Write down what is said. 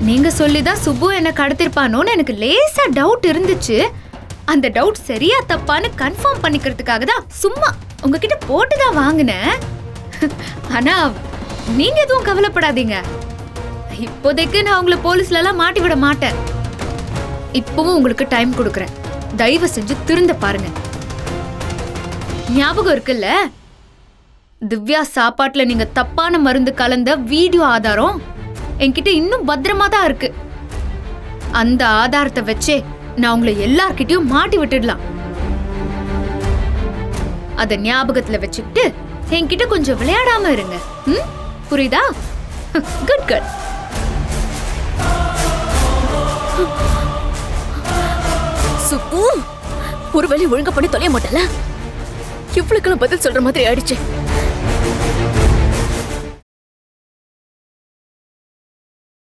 நீங்க சொல்லிதான் சுப்பு என்ன கடத்திருப்பானோன்னு எனக்கு லேசா டவுட் இருந்துச்சு அந்த டவுட் சரியா தப்பான்னு கன்ஃபார்ம் பண்ணிக்கிறதுக்காக தான் சும்மா உங்ககிட்ட போட்டு தான் வாங்கினேன் ஆனா நீங்க எதுவும் கவலைப்படாதீங்க இப்போதைக்கு நான் உங்களை போலீஸ்ல எல்லாம் மாட்டி விட மாட்டேன் இப்பவும் உங்களுக்கு டைம் கொடுக்குறேன் தயவு செஞ்சு திருந்த பாருங்க ஞாபகம் இருக்குல்ல திவ்யா சாப்பாட்டுல நீங்க தப்பான மருந்து கலந்த வீடியோ ஆதாரம் என்கிட்ட இன்னும் பத்திரமா தான் இருக்கு அந்த ஆதாரத்தை வச்சே நான் உங்களை எல்லார்கிட்டயும் மாட்டி விட்டுடலாம் அத ஞாபகத்துல வச்சுக்கிட்டு என்கிட்ட கொஞ்சம் விளையாடாம இருங்க ம் புரியுதா குட் குட் சுப்பு ஒரு வேலை ஒழுங்கா பண்ணி தொலைய மாட்டல இவளுக்கெல்லாம் பதில் சொல்ற மாதிரி ஆயிடுச்சு